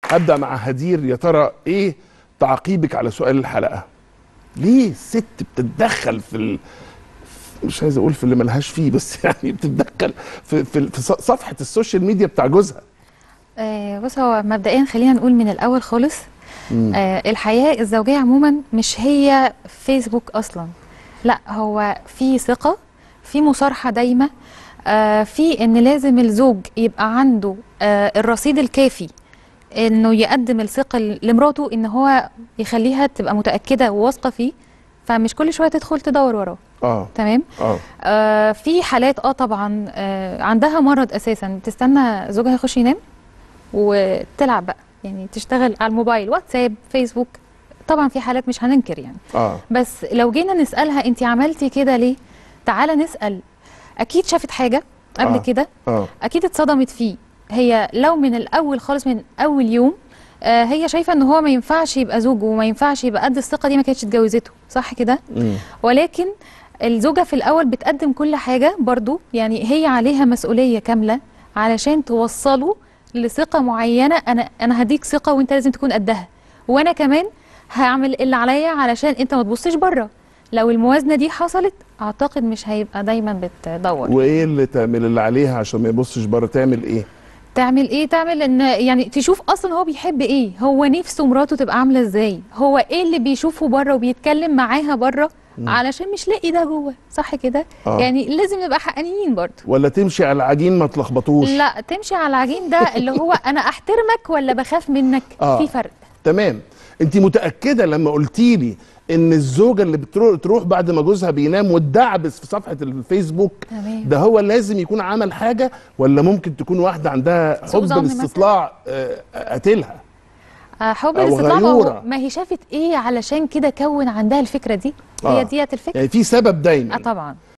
هبدا مع هدير يا ترى ايه تعقيبك على سؤال الحلقه ليه الست بتتدخل في ال... مش عايز اقول في اللي ملهاش فيه بس يعني بتتدخل في في, في صفحه السوشيال ميديا بتاع جوزها آه، بص هو مبدئيا خلينا نقول من الاول خالص آه الحياه الزوجيه عموما مش هي فيسبوك اصلا لا هو في ثقه في مصارحه دايمه آه في ان لازم الزوج يبقى عنده آه الرصيد الكافي انه يقدم الثقه لمراته ان هو يخليها تبقى متاكده وواثقه فيه فمش كل شويه تدخل تدور وراه اه تمام اه آه في حالات اه طبعا آه عندها مرض اساسا تستنى زوجها يخش ينام وتلعب بقى يعني تشتغل على الموبايل واتساب فيسبوك طبعا في حالات مش هننكر يعني اه بس لو جينا نسالها انت عملتي كده ليه تعالى نسال اكيد شافت حاجه قبل آه. كده اه اكيد اتصدمت فيه هي لو من الاول خالص من اول يوم آه هي شايفه ان هو ما ينفعش يبقى زوجه وما ينفعش يبقى قد الثقه دي ما كانتش اتجوزته صح كده مم. ولكن الزوجة في الأول بتقدم كل حاجة برضو يعني هي عليها مسؤولية كاملة علشان توصله لثقة معينة أنا أنا هديك ثقة وأنت لازم تكون قدها وأنا كمان هعمل اللي عليا علشان أنت ما تبصش بره لو الموازنة دي حصلت أعتقد مش هيبقى دايما بتدور وايه اللي تعمل اللي عليها عشان ما يبصش بره تعمل ايه تعمل ايه تعمل ان يعني تشوف اصلا هو بيحب ايه هو نفسه مراته تبقى عامله ازاي هو ايه اللي بيشوفه بره وبيتكلم معاها بره علشان مش لاقي ده جوه صح كده آه. يعني لازم نبقى حقانيين برضه ولا تمشي على العجين ما تلخبطوش لا تمشي على العجين ده اللي هو انا احترمك ولا بخاف منك آه. في فرق تمام انت متاكده لما قلتي لي ان الزوجه اللي بتروح تروح بعد ما جوزها بينام وتدعبس في صفحه الفيسبوك تمام. ده هو لازم يكون عمل حاجه ولا ممكن تكون واحده عندها سوء حب ظن مثلاً؟ الاستطلاع آه، قتلها آه، حب أو الاستطلاع ما هو- غيورة. ما هي شافت ايه علشان كده كون عندها الفكره دي آه. هي ديت الفكره يعني في سبب دايما اه طبعا